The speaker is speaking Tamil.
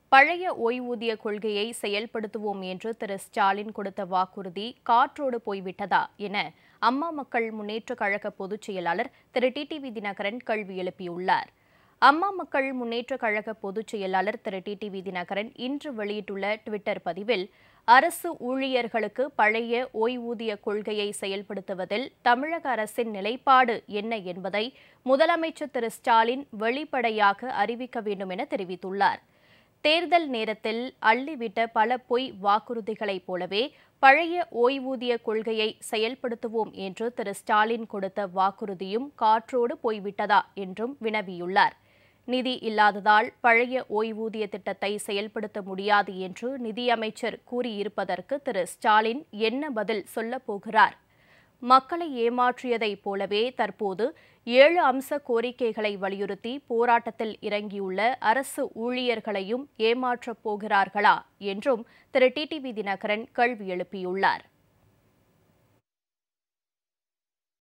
பழைய ஓய்வூதிய கொள்கையை செயல்படுத்துவோம் என்று திரு ஸ்டாலின் கொடுத்த வாக்குறுதி காற்றோடு போய்விட்டதா என அம்மா மக்கள் முன்னேற்றக் கழக பொதுச் செயலாளர் திரு டிடிவி தினகரன் கேள்வி எழுப்பியுள்ளார் அம்மா மக்கள் முன்னேற்றக் கழக பொதுச் செயலாளர் திரு டிடிவி தினகரன் இன்று வெளியிட்டுள்ள டுவிட்டர் பதிவில் அரசு ஊழியர்களுக்கு பழைய ஓய்வூதிய கொள்கையை செயல்படுத்துவதில் தமிழக அரசின் நிலைப்பாடு என்ன என்பதை முதலமைச்சர் திரு ஸ்டாலின் வெளிப்படையாக அறிவிக்க வேண்டும் என தெரிவித்துள்ளார் தேர்தல் நேரத்தில் அள்ளிவிட்ட பல பொய் வாக்குறுதிகளைப் போலவே பழைய ஓய்வூதிய கொள்கையை செயல்படுத்துவோம் என்று திரு ஸ்டாலின் கொடுத்த வாக்குறுதியும் காற்றோடு போய்விட்டதா என்றும் வினவியுள்ளார் நிதி இல்லாததால் பழைய ஓய்வூதிய திட்டத்தை செயல்படுத்த முடியாது என்று நிதியமைச்சர் கூறியிருப்பதற்கு திரு ஸ்டாலின் என்ன பதில் சொல்லப் போகிறார் மக்களை ஏமாற்றியதைப் போலவே தற்போது ஏழு அம்ச கோரிக்கைகளை வலியுறுத்தி போராட்டத்தில் இறங்கியுள்ள அரசு ஊழியர்களையும் ஏமாற்றப் போகிறார்களா என்றும் திரு டிடிவி தினகரன் கேள்வி எழுப்பியுள்ளார்